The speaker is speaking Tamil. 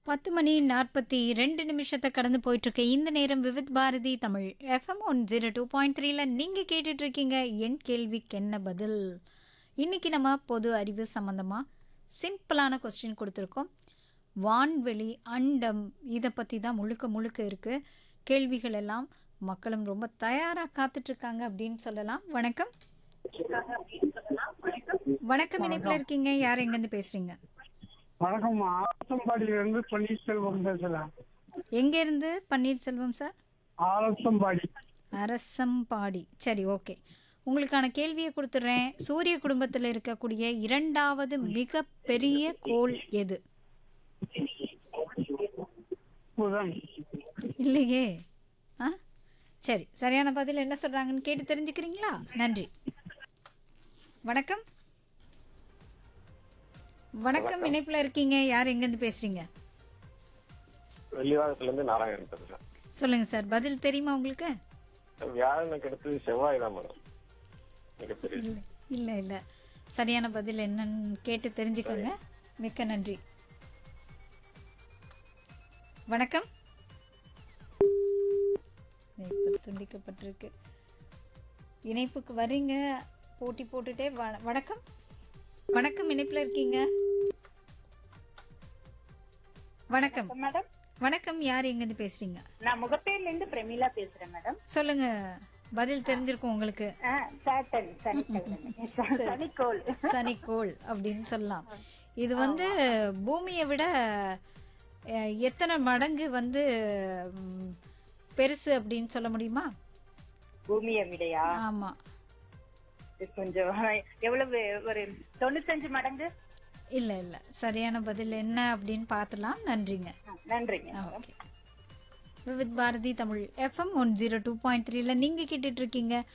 பத்து மணி நாற்பத்தி ரெண்டு நிமிஷத்தை கடந்து போயிட்டு இருக்க இந்த நேரம் Vividh Bharati Tamil FM one zero two point த்ரீல நீங்கள் கேட்டுட்டு இருக்கீங்க என் கேள்விக்கு என்ன பதில் இன்னைக்கு நம்ம பொது அறிவு சம்மந்தமாக சிம்பிளான கொஸ்டின் கொடுத்துருக்கோம் வான்வெளி அண்டம் இதை பற்றி தான் முழுக்க முழுக்க இருக்குது கேள்விகள் எல்லாம் மக்களும் ரொம்ப தயாராக காத்துட்ருக்காங்க அப்படின்னு சொல்லலாம் வணக்கம் வணக்கம் இணைப்பில் இருக்கீங்க யார் எங்கேருந்து பேசுகிறீங்க வணக்கம் ஆலத்தம்பாடியிலிருந்து பன்னீர்செல்வம் பேசுறேன் எங்கேருந்து பன்னீர்செல்வம் சார் ஆலத்தம்பாடி அரசம்பாடி சரி ஓகே உங்களுக்கான கேள்வியை கொடுத்துட்றேன் சூரிய குடும்பத்தில் இருக்கக்கூடிய இரண்டாவது மிக பெரிய கோள் எது புதன் இல்லையே ஆ சரி சரியான பதில் என்ன சொல்கிறாங்கன்னு கேட்டு தெரிஞ்சுக்கிறீங்களா நன்றி வணக்கம் வணக்கம் இணைப்பில் இருக்கீங்க யார் எங்கேருந்து பேசுகிறீங்க வெள்ளிவாரத்துல இருந்து நாராயணன் பேசுறேன் சொல்லுங்கள் சார் பதில் தெரியுமா உங்களுக்கு வியாழனுக்கு அடுத்து செவ்வாய் தான் மேடம் மிகப்பெரிய இல்லை இல்லை இல்லை சரியான பதில் என்னன்னு கேட்டு தெரிஞ்சுக்கோங்க மிக்க நன்றி வணக்கம் இணைப்பு துண்டிக்கப்பட்டிருக்கு இணைப்புக்கு வர்றீங்க போட்டி போட்டுட்டே வ- வணக்கம் வணக்கம் இணைப்பில் இருக்கீங்க வணக்கம் மேடம் வணக்கம் யார் எங்கேருந்து பேசுறீங்க நான் முகப்பேர்ல இருந்து பிரமிளா பேசுறேன் மேடம் சொல்லுங்க பதில் தெரிஞ்சிருக்கும் உங்களுக்கு சாட்டன் சனிக்கிழமை சனிக்கோள் சனிக்கோள் அப்படின்னு சொல்லலாம் இது வந்து பூமியை விட அஹ், எத்தனை மடங்கு வந்து ம், பெருசு அப்படின்னு சொல்ல முடியுமா பூமியை விடையா ஆமா இது கொஞ்சம் எவ்வளவு ஒரு தொண்ணூத்தஞ்சு மடங்கு இல்ல இல்ல சரியான பதில் என்ன அப்படின்னு பார்த்துலாம் நன்றிங்க ஆ, நன்றிங்க okay Vividh Bharati Tamil FM one zero two point த்ரீல நீங்கள் கேட்டுட்டு இருக்கீங்க